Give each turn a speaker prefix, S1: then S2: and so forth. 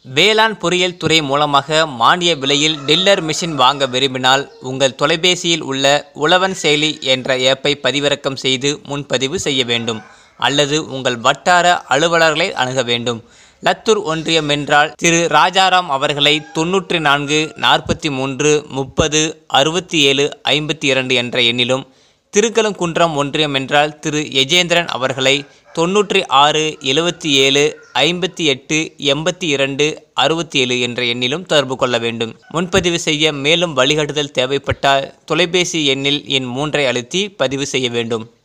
S1: வேளாண் பொறியியல் துறை மூலமாக மானிய விலையில் டில்லர் மிஷின் வாங்க விரும்பினால் உங்கள் தொலைபேசியில் உள்ள உழவன் செயலி என்ற ஏப்பை பதிவிறக்கம் செய்து முன்பதிவு செய்ய வேண்டும் அல்லது உங்கள் வட்டார அலுவலர்களை அணுக வேண்டும் லத்தூர் ஒன்றியம் என்றால் திரு ராஜாராம் அவர்களை தொன்னூற்றி நான்கு நாற்பத்தி மூன்று முப்பது அறுபத்தி ஏழு ஐம்பத்தி இரண்டு என்ற எண்ணிலும் திருக்கழுங்குன்றம் ஒன்றியம் என்றால் திரு எஜேந்திரன் அவர்களை தொன்னூற்றி ஆறு எழுவத்தி ஏழு ஐம்பத்தி எட்டு எண்பத்தி இரண்டு அறுபத்தி ஏழு என்ற எண்ணிலும் தொடர்பு கொள்ள வேண்டும் முன்பதிவு செய்ய மேலும் வழிகாட்டுதல் தேவைப்பட்டால் தொலைபேசி எண்ணில் எண் மூன்றை அழுத்தி பதிவு செய்ய வேண்டும்